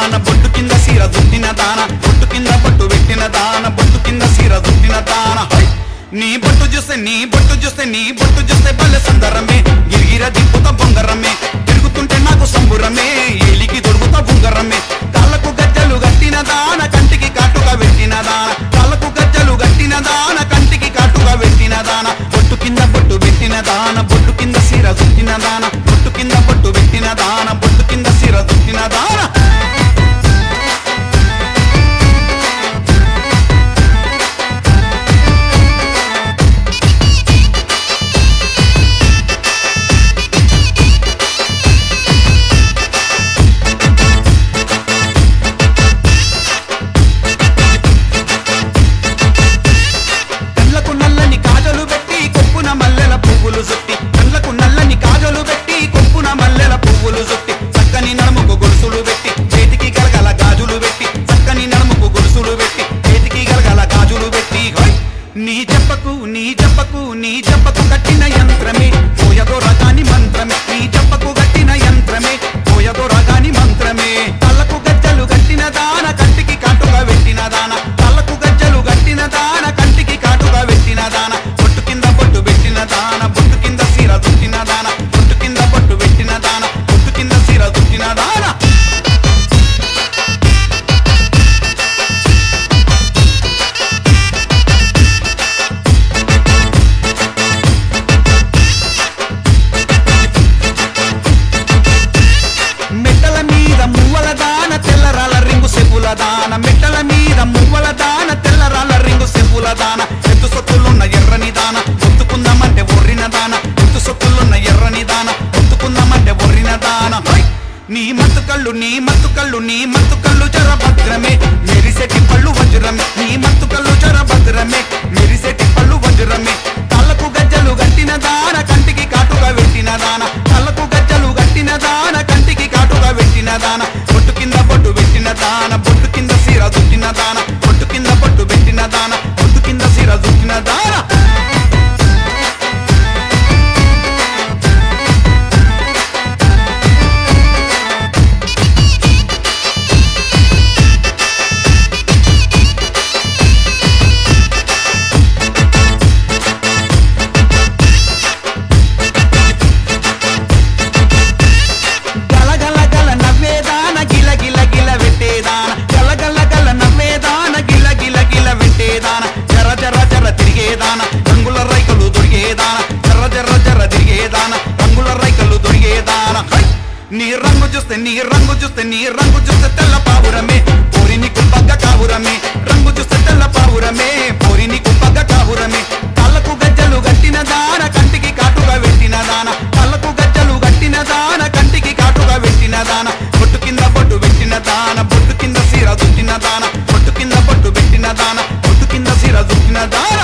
దాన బొట్టు కింద సీర దుట్టిన దాన బొట్టు కింద బొట్టు పెట్టిన దాన బొట్టు కింద సీర దుట్టిన దాన హై! నీ బొట్టు చూస్తే నీ బొట్టు చూస్తే నీ బొట్టు చూస్తే భలే సుందరమే గిరిగిర దిప్పుత బొంగరమే తిరుగుతుంటే నాకు సంబురమే ఏలికి దొరుకుతా బొంగరమే కాళ్ళకు గజ్జలు గట్టిన దాన కంటికి కాటుగా పెట్టిన దాన కాళ్ళకు గజ్జలు గట్టిన దాన కంటికి కాటుగా పెట్టిన దాన బొట్టు కింద బొట్టు పెట్టిన దాన బొట్టు కింద సీర దుట్టిన దాన బొట్టు కింద బొట్టు పెట్టిన దాన బొట్టు కింద సీర దుట్టిన దాన కళ్ళకు నల్లని కాజలు పెట్టి కొప్పున మల్లెల పువ్వులు చుట్టి కళ్ళకు నల్లని కాజలు పెట్టి కొప్పున మల్లెల పువ్వులు చుట్టి చక్కని నడుముకు గొలుసులు పెట్టి చేతికి గలగల గాజులు పెట్టి చక్కని నడుముకు గొలుసులు పెట్టి చేతికి గలగల గాజులు పెట్టి హోయ్! నీ చెప్పకు నీ చెప్పకు నీ చెప్పకు కట్టిన యంత్రమే పోయదో రకాని మంత్రమే నీ చెప్పకు కట్టిన యంత్రమే పోయదో రకాని మంత్రమే కళ్ళకు గజ్జలు కట్టిన దాన కంటికి కాటుగా పెట్టిన దాన కళ్ళకు గజ్జలు కట్టిన దాన కంటికి కాటుగా పెట్టిన దాన బొట్టు కింద బొట్టు పెట్టిన దాన బొట్టు కింద సీర దుట్టిన దాన బొట్టు కింద బొట్టు పెట్టిన దాన బొట్టు కింద సీర దుట్టిన దాన మెట్టల మీద మువ్వల దాన తెల్లరాల రింగు సెప్పుల దాన మెట్టల మీద మువ్వల దాన తెల్లరాల రింగు సెప్పుల దాన ఎత్తు సొత్తులున్న ఎర్రని దాన ఒత్తుకుందామంటే ఒర్రిన దాన ఎత్తు సొత్తులున్న ఎర్రని దాన ఒత్తుకుందామంటే ఒర్రిన దాన హై! నీ మత్తు కళ్ళు నీ మత్తు కళ్ళు నీ మత్తు కళ్ళు జర భద్రమే మెరిసెటి పళ్ళు వజ్రమే నీ మత్తు కళ్ళు జర భద్రమే మెరిసెటి పళ్ళు వజ్రమే కళ్ళకు గజ్జలు గట్టిన దాన కంటికి కాటుగా పెట్టిన దాన కళ్ళకు గజ్జలు గట్టిన దాన కంటికి కాటుగా పెట్టిన దాన బొట్టు కింద బొట్టు పెట్టిన దాన బొట్టు కింద సీర దుట్టిన దాన బొట్టు కింద బొట్టు పెట్టిన దాన బొట్టు కింద సీర దుట్టిన దాన గల గల గల నవ్వేదాన గిల గిల గిల పెట్టేదాన గల గల గల నవ్వేదాన గిల గిల గిల పెట్టేదాన జర జర జర తిరిగేదాన రంగుల రైకలు దొరికేదాన జర జర జర తిరిగేదాన రంగుల రైకలు దొరికేదాన హై! నీ రంగు చూస్తే నీ రంగు చూస్తే నీ రంగు చూస్తే తెల్ల పావురమే పోరి నీకు పగ్గ కావురమే రంగు చూస్తే తెల్ల పావురమే పోరి నీకు పగ్గ కావురమే కళ్ళకు గజ్జలు గట్టిన దాన కంటికి కాటుగా పెట్టిన దాన కళ్ళకు గజ్జలు గట్టిన దాన కంటికి కాటుగా పెట్టిన దాన బొట్టు కింద బొట్టు పెట్టిన దాన బొట్టు కింద సీర దుట్టిన దాన బొట్టు కింద బొట్టు పెట్టిన దాన బొట్టు కింద సీర దుట్టిన దాన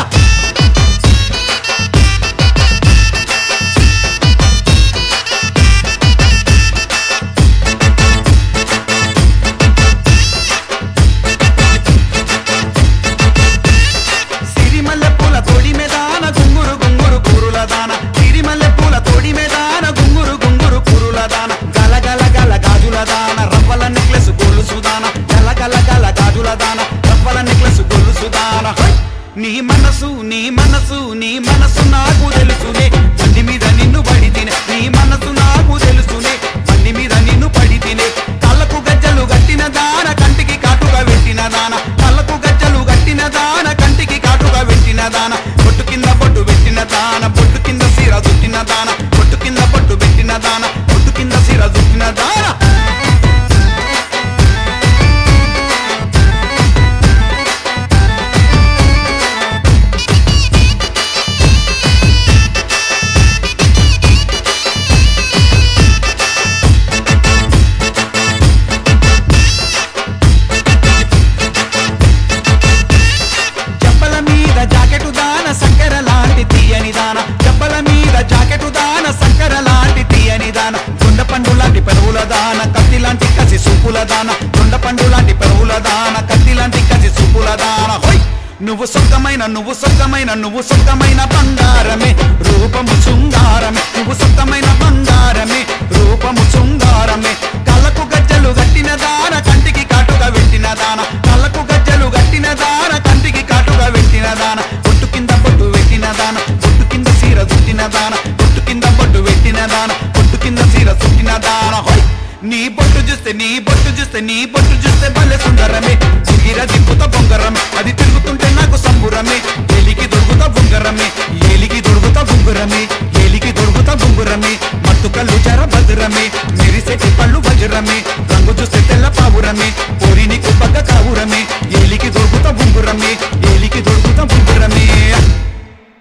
సిరిమల్లె పూల తోడి మేదాన గుంగురు గుంగురు కూరుల దాన సిరిమల్లె పూల తోడి మేదాన గుంగురు గుంగురు కూరుల దాన గల గల గల గాజుల దాన రవ్వల నెక్లెస్ గొలుసు దాన గల గల గల గాజుల దాన రవ్వల నెక్లెస్ గొలుసు దాన హై! నీ మనసు నీ మనసు నీ మనసు నాకు తెలుసునే బండి మీద నిన్ను పడి తినే నీ మనసు నాకు తెలుసునే బండి మీద నిన్ను పడి తినే కళ్ళకు గజ్జలు గట్టిన దాన కంటికి కాటుగా పెట్టిన దాన కళ్ళకు గజ్జలు గట్టిన దాన కంటికి కాటుగా పెట్టిన దాన బొట్టు కింద బొట్టు పెట్టిన దాన బొట్టు కింద సీర దుట్టిన దాన బొట్టు కింద బొట్టు పెట్టిన దాన బొట్టు కింద సీర దుట్టిన దాన జబ్బల మీద జాకెటు దాన సక్కర లాంటి తీయని దాన జబ్బల మీద జాకెటు దాన సక్కర లాంటి తీయని దాన దొండ పండు లాంటి పెరువుల దాన కత్తి లాంటి కసి సూపుల దాన దొండ పండు లాంటి పెరువుల దాన కత్తి లాంటి కసి సూపుల దాన హోయ్ నువ్వు సొక్కమైన నువ్వు సొక్కమైన నువ్వు సొక్కమైన బంగారమే రూపము శృంగారమే నువ్వు సొక్కమైన బంగారమే రూపము శృంగారమే కళ్ళకు గజ్జలు గజ్జలు గట్టిన దాన కంటికి కాటుగా పెట్టిన దాన కళ్ళకు గజ్జలు గట్టిన దాన కంటికి కాటుగా పెట్టిన దాన బొట్టు కింద బొట్టు పెట్టిన దాన బొట్టు కింద సీర చుట్టిన దాన బొట్టు కింద బొట్టు పెట్టిన దాన బొట్టు కింద సీర చుట్టిన దాన హోయ్ నీ బొట్టు చూస్తే నీ బొట్టు చూస్తే నీ బొట్టు చూస్తే భలే సుందరమే సిగిర దిప్పుత బొంగరమే అది తిరుగుతుంటే నాకు సంబురమే ఏలికి దొరుకుతా బొంగరమే ఏలికి దొరుకుతా బొంగురమే ఏలికి దొరుకుతా బొంగురమే మత్తు కళ్ళు జర భద్రమే మెరిసెట్టి పళ్ళు వజ్రమే రంగు చూస్తే తెల్ల పావురమే పోరి నీకు బగ్గ కావురమే ఏలికి దొరుకుతా బొంగురమే